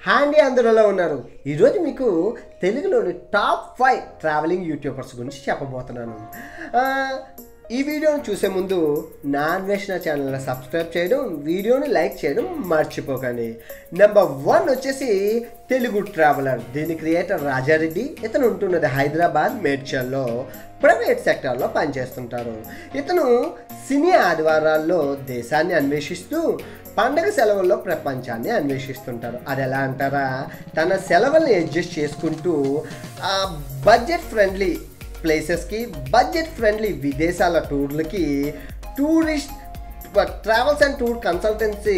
handy అందరిలో ఉన్నారు ఈరోజు మీకు తెలుగులోని టాప్ ఫైవ్ ట్రావెలింగ్ యూట్యూబర్స్ గురించి చెప్పబోతున్నాను ఆ, ఈ వీడియోని చూసే ముందు నా అన్వేషణ ఛానల్ని సబ్స్క్రైబ్ చేయడం వీడియోని లైక్ చేయడం మర్చిపోకండి నెంబర్ వన్ వచ్చేసి తెలుగు ట్రావెలర్ దీని క్రియేటర్ రాజారెడ్డి ఇతను ఉంటున్నది హైదరాబాద్ మేడ్చల్లో ప్రైవేట్ సెక్టార్లో పనిచేస్తుంటారు ఇతను సినీ ఆదివారాల్లో దేశాన్ని అన్వేషిస్తూ పండగ సెలవుల్లో ప్రపంచాన్ని అన్వేషిస్తుంటారు అది ఎలా అంటారా తన సెలవుల్ని అడ్జస్ట్ చేసుకుంటూ ఆ బడ్జెట్ ఫ్రెండ్లీ ప్లేసెస్కి బడ్జెట్ ఫ్రెండ్లీ విదేశాల టూర్లకి tourist travels and tour consultancy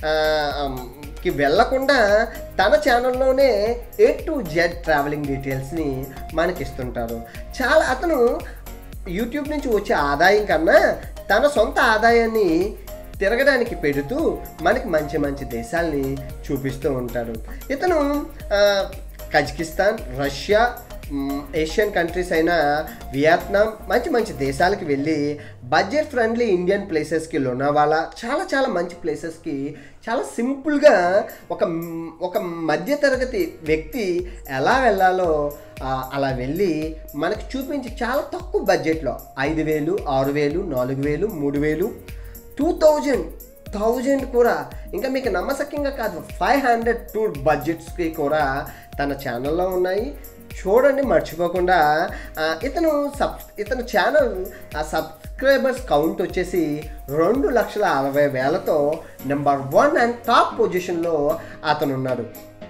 కి వెళ్ళకుండా తన ఛానల్లోనే ఏ టు జెడ్ ట్రావెలింగ్ డీటెయిల్స్ని మనకిస్తుంటారు చాలా అతను యూట్యూబ్ నుంచి వచ్చే ఆదాయం కన్నా తన సొంత ఆదాయాన్ని తిరగడానికి పెడుతూ మనకి మంచి మంచి దేశాల్ని చూపిస్తూ ఉంటాడు ఇతను ఆ, కజకిస్తాన్ రష్యా మ్, ఏషియన్ కంట్రీస్ అయిన వియత్నాం మంచి మంచి దేశాలకి వెళ్ళి బడ్జెట్ ఫ్రెండ్లీ ఇండియన్ ప్లేసెస్కి లోనావాలా చాలా చాలా మంచి ప్లేసెస్కి చాలా సింపుల్గా ఒక మ్, ఒక మధ్యతరగతి వ్యక్తి ఎలా వెళ్ళాలో ఆ, అలా వెళ్ళి మనకి చూపించి చాలా తక్కువ బడ్జెట్లో ఐదు వేలు ఆరు వేలు నాలుగు వేలు మూడు వేలు టూ థౌజండ్ థౌజండ్ కూడా ఇంకా మీకు నమ్మసక్యంగా కాదు ఫైవ్ హండ్రెడ్ టూర్ బడ్జెట్స్కి కూడా తన ఛానల్లో ఉన్నాయి చూడండి మర్చిపోకుండా ఆ, ఇతను సబ్ ఇతను ఛానల్ ఆ సబ్స్క్రైబర్స్ కౌంట్ వచ్చేసి రెండు లక్షల అరవై వేలతో నెంబర్ వన్ అండ్ టాప్ పొజిషన్లో అతను ఉన్నాడు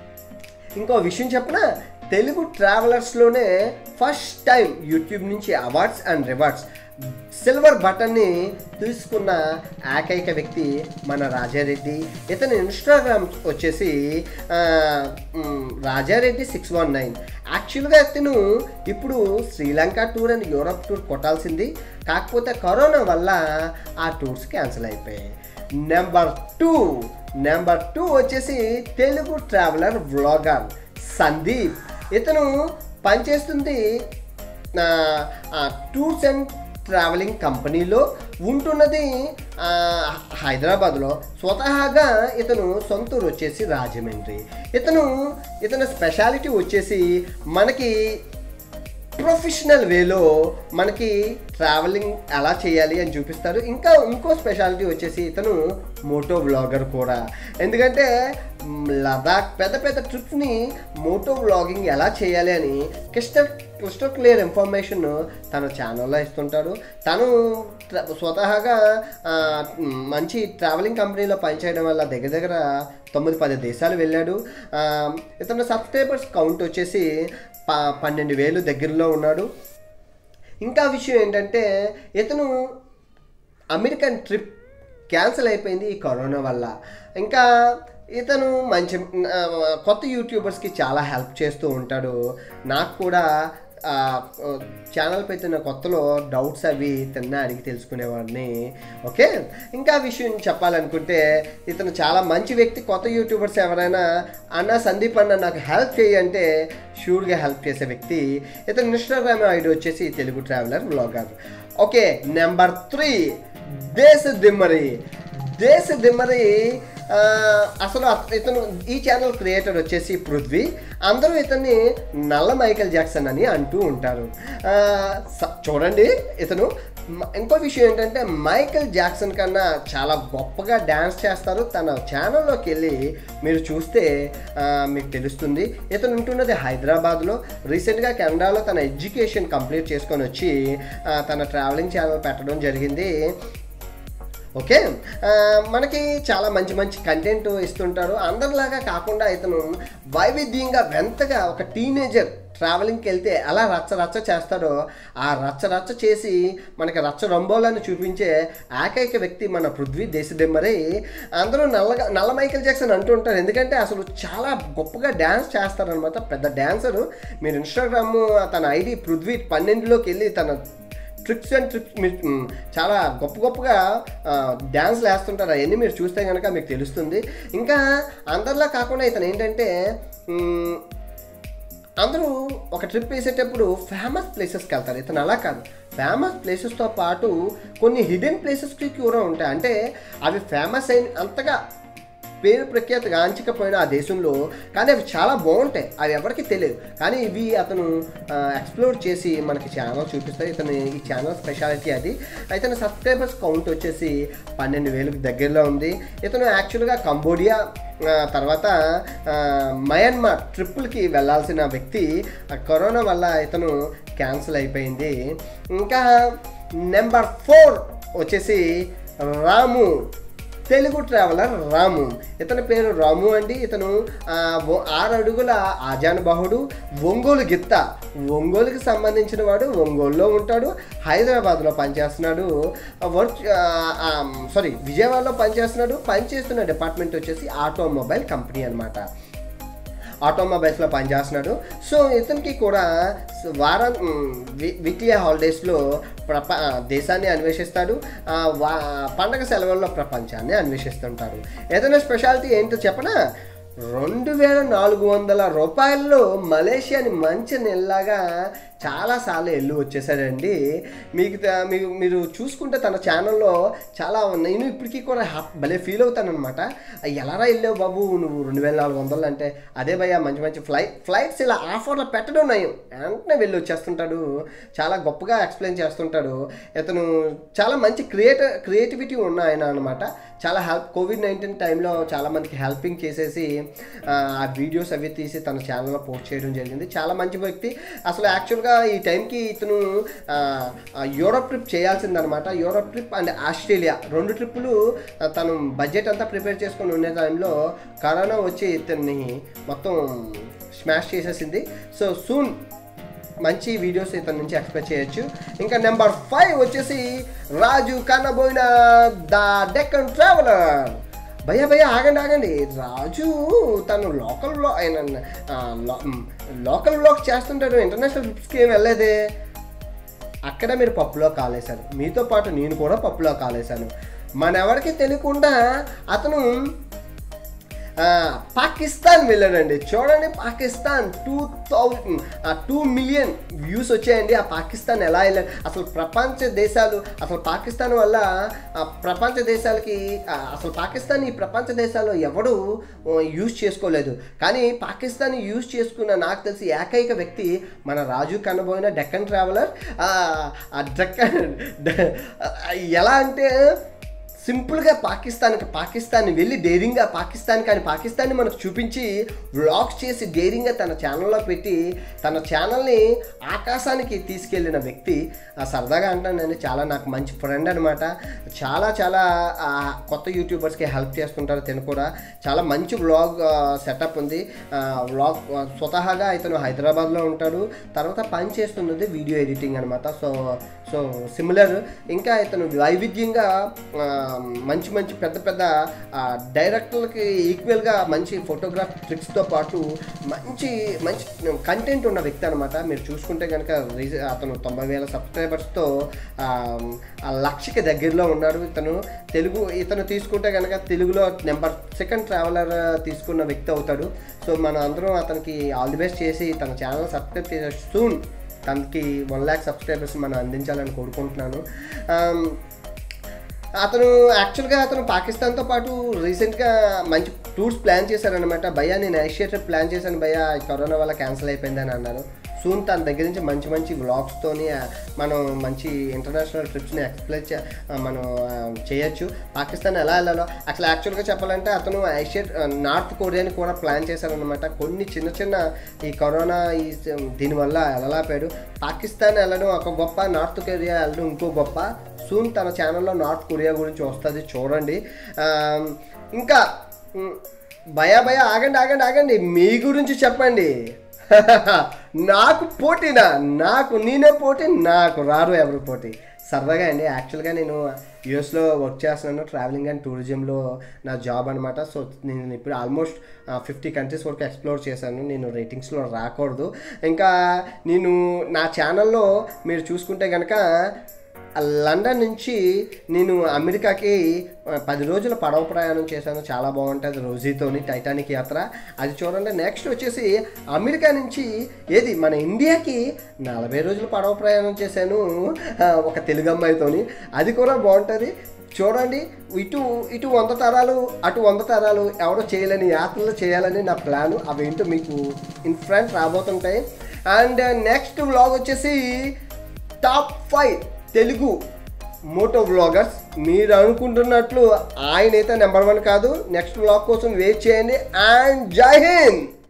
ఇంకో విషయం చెప్పిన తెలుగు ట్రావెలర్స్లోనే ఫస్ట్ టైం యూట్యూబ్ నుంచి అవార్డ్స్ అండ్ రివార్డ్స్ సిల్వర్ బటన్ని తీసుకున్న ఏకైక వ్యక్తి మన రాజారెడ్డి ఇతని ఇన్స్టాగ్రామ్ వచ్చేసి ఆ, మ్, రాజారెడ్డి సిక్స్ వన్ నైన్ యాక్చువల్గా ఇతను ఇప్పుడు Sri Lanka tour and Europe tour కొట్టాల్సింది కాకపోతే కరోనా వల్ల ఆ టూర్స్ క్యాన్సిల్ అయిపోయాయి నెంబర్ టూ నెంబర్ టూ వచ్చేసి తెలుగు ట్రావెలర్ వ్లాగర్ సందీప్ ఇతను పనిచేస్తుంది ఆ, ఆ, టూర్స్ అండ్ ట్రావెలింగ్ కంపెనీలో ఉంటున్నది ఆ, హైదరాబాద్లో స్వతహాగా ఇతను సొంతూరు వచ్చేసి రాజమండ్రి ఇతను ఇతని స్పెషాలిటీ వచ్చేసి మనకి ప్రొఫెషనల్ వేలో మనకి ట్రావెలింగ్ ఎలా చేయాలి అని చూపిస్తారు ఇంకా ఇంకో స్పెషాలిటీ వచ్చేసి ఇతను మోటో బ్లాగర్ కూడా ఎందుకంటే మ్, లదాఖ్ పెద్ద పెద్ద ట్రిప్స్ని మోటో బ్లాగింగ్ ఎలా చేయాలి అని క్రిస్టల్ క్రిస్టల్ క్లియర్ ఇన్ఫర్మేషన్ తన ఛానల్లో ఇస్తుంటాడు తను ట్ర- స్వతహాగా ఆ, మ్, మంచి ట్రావెలింగ్ కంపెనీలో పనిచేయడం వల్ల దగ్గర దగ్గర తొమ్మిది పది దేశాలు వెళ్ళాడు ఆ, ఇతను సబ్స్క్రైబర్స్ కౌంట్ వచ్చేసి ప పన్నెండు వేలు దగ్గరలో ఉన్నాడు ఇంకా విషయం ఏంటంటే ఇతను అమెరికన్ ట్రిప్ క్యాన్సిల్ అయిపోయింది ఈ కరోనా వల్ల ఇంకా ఇతను మంచి ఆ, కొత్త యూట్యూబర్స్కి చాలా హెల్ప్ చేస్తూ ఉంటాడు నాకు కూడా ఆ, ఛానల్ పెట్టిన కొత్తలో డౌట్స్ అవి తిన్నా అడిగి తెలుసుకునేవాడిని ఓకే ఇంకా విషయం చెప్పాలనుకుంటే ఇతను చాలా మంచి వ్యక్తి కొత్త యూట్యూబర్స్ ఎవరైనా అన్న సందీప్ అన్న నాకు హెల్ప్ చేయంటే షూర్గా హెల్ప్ చేసే వ్యక్తి ఇతను ఇన్స్టాగ్రామ్ ఐడి వచ్చేసి Telugu traveller blogger okay number three Desa Dimmari దేశ దిమ్మరి ఆ, అసలు అత- ఇతను ఈ ఛానల్ క్రియేటర్ వచ్చేసి పృథ్వీ అందరూ ఇతన్ని నల్ల మైకేల్ జాక్సన్ అని అంటూ ఉంటారు ఆ, స- చూడండి ఇతను మ- ఇంకో విషయం ఏంటంటే మైకేల్ జాక్సన్ కన్నా చాలా గొప్పగా డ్యాన్స్ చేస్తారు తన ఛానల్లోకి వెళ్ళి మీరు చూస్తే ఆ, మీకు తెలుస్తుంది ఇతను ఉంటున్నది హైదరాబాద్లో రీసెంట్గా కెనడాలో తన ఎడ్యుకేషన్ కంప్లీట్ చేసుకొని వచ్చి ఆ, తన ట్రావెలింగ్ ఛానల్ పెట్టడం జరిగింది ఓకే ఆ, మనకి చాలా మంచి మంచి కంటెంట్ ఇస్తుంటారు అందరిలాగా కాకుండా ఇతను వైవిధ్యంగా వెంతగా ఒక టీనేజర్ ట్రావెలింగ్కి వెళ్తే ఎలా రచ్చ రచ్చ చేస్తాడో ఆ రచ్చ రచ్చ చేసి మనకి రచ్చ రంబోలని చూపించే ఏకైక వ్యక్తి మన పృథ్వీ దేశదిమ్మరి అందరూ నల్లగా నల్ల మైకేల్ జాక్సన్ అంటూ ఉంటారు ఎందుకంటే అసలు చాలా గొప్పగా డ్యాన్స్ చేస్తారనమాట పెద్ద డ్యాన్సరు మీరు ఇన్స్టాగ్రామ్ తన ఐడి పృథ్వీ పన్నెండులోకి వెళ్ళి తన ట్రిక్స్ అండ్ ట్రిక్స్ మీరు మ్, చాలా గొప్ప గొప్పగా డ్యాన్స్లు వేస్తుంటారు అవన్నీ మీరు చూస్తే కనుక మీకు తెలుస్తుంది ఇంకా అందరిలా కాకుండా ఇతను ఏంటంటే మ్, అందరూ ఒక ట్రిప్ వేసేటప్పుడు ఫేమస్ ప్లేసెస్కి వెళ్తారు ఇతను అలా కాదు ఫేమస్ ప్లేసెస్తో పాటు కొన్ని హిడెన్ ప్లేసెస్కి కూడా ఉంటాయి అంటే అవి ఫేమస్ అయిన అంతగా పేరు ప్రఖ్యాతి గాంచకపోయినా ఆ దేశంలో కానీ అవి చాలా బాగుంటాయి అవి ఎవరికి తెలియదు కానీ ఇవి అతను ఎక్స్ప్లోర్ చేసి మనకి ఛానల్ చూపిస్తాయి ఇతను ఈ ఛానల్ స్పెషాలిటీ అది ఇతని సబ్స్క్రైబర్స్ కౌంట్ వచ్చేసి పన్నెండు వేలకు దగ్గరలో ఉంది ఇతను యాక్చువల్గా కంబోడియా ఆ, తర్వాత ఆ, మయన్మార్ ట్రిప్పుల్కి వెళ్ళాల్సిన వ్యక్తి ఆ కరోనా వల్ల ఇతను క్యాన్సిల్ అయిపోయింది ఇంకా నెంబర్ ఫోర్ వచ్చేసి రాము తెలుగు ట్రావెలర్ రాము ఇతని పేరు రాము అండి ఇతను ఆ, ఒ- ఆరు అడుగుల ఆజానుబాహుడు ఒంగోలు గిత్త ఒంగోలుకి సంబంధించిన వాడు ఒంగోలులో ఉంటాడు హైదరాబాద్లో పనిచేస్తున్నాడు వర్క్ సారీ విజయవాడలో పనిచేస్తున్నాడు పనిచేస్తున్న డిపార్ట్మెంట్ వచ్చేసి ఆటోమొబైల్ కంపెనీ అనమాట ఆటోమొబైల్స్లో పనిచేస్తున్నాడు సో ఇతనికి కూడా వారం వీక్లీ హాలిడేస్లో ప్రప ఆ, దేశాన్ని అన్వేషిస్తాడు ఆ, వా పండగ సెలవుల్లో ప్రపంచాన్ని అన్వేషిస్తుంటాడు ఏదైనా స్పెషాలిటీ ఏంటో చెప్పనా రెండు వేల నాలుగు వందల రూపాయల్లో మలేషియాని మంచి నెలలాగా చాలాసార్లు వెళ్ళి వచ్చేసాడండి మీకు త- మీకు మీరు చూసుకుంటే తన ఛానల్లో చాలా నేను ఇప్పటికీ కూడా హ్యాప్ భలే ఫీల్ అవుతానమాట ఎలారా వెళ్ళావు బాబు నువ్వు రెండు వేల నాలుగు వందలు అంటే అదే భయ్యా మంచి మంచి ఫ్లైట్ ఫ్లైట్స్ ఇలా ఆఫర్లో పెట్టడం నయం వెంటనే వెళ్ళి వచ్చేస్తుంటాడు చాలా గొప్పగా ఎక్స్ప్లెయిన్ చేస్తుంటాడు ఇతను చాలా మంచి క్రియేట క్రియేటివిటీ ఉన్న ఆయన అనమాట చాలా హెల్ప్ కోవిడ్ నైన్టీన్ టైంలో చాలా మందికి హెల్పింగ్ చేసేసి ఆ ఆ వీడియోస్ అవి తీసి తన ఛానల్లో పోస్ట్ చేయడం జరిగింది చాలా మంచి వ్యక్తి అసలు యాక్చువల్గా ఈ టైంకి ఇతను ఆ, ఆ యూరోప్ ట్రిప్ చేయాల్సిందనమాట యూరోప్ ట్రిప్ అండ్ ఆస్ట్రేలియా రెండు ట్రిప్పులు ఆ, తను బడ్జెట్ అంతా ప్రిపేర్ చేసుకొని ఉండే టైంలో కరోనా వచ్చి ఇతన్ని మొత్తం స్మాష్ చేసేసింది సో సూన్ మంచి వీడియోస్ ఇతని నుంచి ఎక్స్పెక్ట్ చేయొచ్చు ఇంకా నెంబర్ ఫైవ్ వచ్చేసి రాజు కన్నబోయిన ద డెక్కన్ ట్రావెలర్ భయ భయ ఆగండి ఆగండి రాజు తను లోకల్ బ్లాగ్ ఆయన ఆ, లో- మ్, లోకల్ బ్లాగ్ చేస్తుంటాడు ఇంటర్నేషనల్ ట్రిప్స్కి ఏం వెళ్ళలేదే అక్కడ మీరు పప్పులో కాలేశారు మీతో పాటు నేను కూడా పప్పులో కాలేశాను మనెవరికి తెలియకుండా అతను ఆ, పాకిస్తాన్ వెళ్ళాడండి చూడండి Pakistan two thousand two million views వచ్చాయండి ఆ పాకిస్తాన్ ఎలా వెళ్ళాడు అసలు ప్రపంచ దేశాలు అసలు పాకిస్తాన్ వల్ల ఆ, ప్రపంచ దేశాలకి ఆ, అసలు పాకిస్తాన్ ఈ ప్రపంచ దేశాల్లో ఎవడు యూజ్ చేసుకోలేదు కానీ పాకిస్తాన్ యూజ్ చేసుకున్న నాకు తెలిసి ఏకైక వ్యక్తి మన రాజు కనబోయిన డెక్కన్ ట్రావెలర్ ఆ డెక్కన్ డ- ఎలా అంటే సింపుల్గా పాకిస్తాన్కి పాకిస్తాన్ వెళ్ళి డేరింగ్గా పాకిస్తాన్ కానీ పాకిస్తాన్ని మనకు చూపించి వ్లాగ్స్ చేసి డేరింగ్గా తన ఛానల్లో పెట్టి తన ఛానల్ని ఆకాశానికి తీసుకెళ్ళిన వ్యక్తి ఆ సరదాగా అంటానండి చాలా నాకు మంచి ఫ్రెండ్ అనమాట చాలా చాలా ఆ, కొత్త యూట్యూబర్స్కి హెల్ప్ చేస్తుంటారు తను కూడా చాలా మంచి వ్లాగ్ సెటప్ ఉంది వ్లాగ్ స్వతహాగా ఇతను హైదరాబాద్లో ఉంటాడు తర్వాత పని చేస్తున్నది వీడియో ఎడిటింగ్ అనమాట సో సో సిమిలర్ ఇంకా ఇతను వైవిధ్యంగా ఆ, మంచి మంచి పెద్ద పెద్ద ఆ, డైరెక్టర్లకి ఈక్వల్గా మంచి ఫోటోగ్రాఫ్ ట్రిక్స్తో పాటు మంచి మంచి కంటెంట్ ఉన్న వ్యక్తి అనమాట మీరు చూసుకుంటే కనుక రీసె- అతను తొంభై వేల సబ్స్క్రైబర్స్తో ఆ, ఆ లక్షకి దగ్గరలో ఉన్నాడు ఇతను తెలుగు ఇతను తీసుకుంటే కనుక తెలుగులో నెంబర్ సెకండ్ ట్రావెలర్ తీసుకున్న వ్యక్తి అవుతాడు సో మనం అందరం అతనికి ఆల్ ది బెస్ట్ చేసి తన ఛానల్ సబ్స్క్రైబ్ చేసే సూన్ తనకి వన్ ల్యాక్ సబ్స్క్రైబర్స్ మనం అందించాలని కోరుకుంటున్నాను ఆమ్, అతను యాక్చువల్గా అతను పాకిస్తాన్తో పాటు రీసెంట్గా మంచి టూర్స్ ప్లాన్ చేశారనమాట భయ్యా నేను ఏషియా ట్రిప్ ప్లాన్ చేశాను భయ్యా ఈ కరోనా వల్ల క్యాన్సిల్ అయిపోయిందని అన్నారు సూన్ తన దగ్గర నుంచి మంచి మంచి వ్లాగ్స్తోని మనం మంచి ఇంటర్నేషనల్ ట్రిప్స్ని ఎక్స్ప్లెయిన్ చే మనం ఆ, చేయొచ్చు పాకిస్తాన్ ఎలా వెళ్ళాలో అసలు యాక్చువల్గా చెప్పాలంటే అతను ఏషియా నార్త్ కొరియాని కూడా ప్లాన్ చేశారనమాట కొన్ని చిన్న చిన్న ఈ కరోనా ఈ దీనివల్ల వెళ్ళలేపాడు పాకిస్తాన్ వెళ్ళడం ఒక గొప్ప నార్త్ కొరియా వెళ్ళడం ఇంకో గొప్ప సూన్ తన ఛానల్లో నార్త్ కొరియా గురించి వస్తుంది చూడండి ఆ, ఇంకా ఉమ్, భయా భయ ఆగండి ఆగండి ఆగండి మీ గురించి చెప్పండి నాకు పోటీనా నాకు నేనే పోటీ నాకు రారు ఎవరు పోటీ సరదాగా అండి యాక్చువల్గా నేను యూఎస్లో వర్క్ చేస్తున్నాను ట్రావెలింగ్ అండ్ టూరిజంలో నా జాబ్ అనమాట సో నేను ఇప్పుడు ఆల్మోస్ట్ ఫిఫ్టీ కంట్రీస్ వరకు ఎక్స్ప్లోర్ చేశాను నేను రేటింగ్స్లో రాకూడదు ఇంకా నేను నా ఛానల్లో మీరు చూసుకుంటే కనుక లండన్ నుంచి నేను అమెరికాకి ఆ, పది రోజుల పడవ ప్రయాణం చేశాను చాలా బాగుంటుంది రోజీతోని టైటానిక్ యాత్ర అది చూడండి నెక్స్ట్ వచ్చేసి అమెరికా నుంచి ఏది మన ఇండియాకి నలభై రోజులు పడవ ప్రయాణం చేశాను ఆ, ఒక తెలుగు అమ్మాయితోని అది కూడా బాగుంటుంది చూడండి ఇటు ఇటు వంద తరాలు అటు వంద తరాలు ఎవరో చేయలేని యాత్రలు చేయాలని నా ప్లాన్ అవేంటో మీకు ఇన్ ఫ్రంట్ రాబోతుంటాయి అండ్ నెక్స్ట్ వ్లాగ్ వచ్చేసి top five Telugu moto vloggers మీరు అనుకుంటున్నట్లు ఆయన అయితే నెంబర్ వన్ కాదు నెక్స్ట్ వ్లాగ్ కోసం వెయిట్ చేయండి అండ్ జై హింద్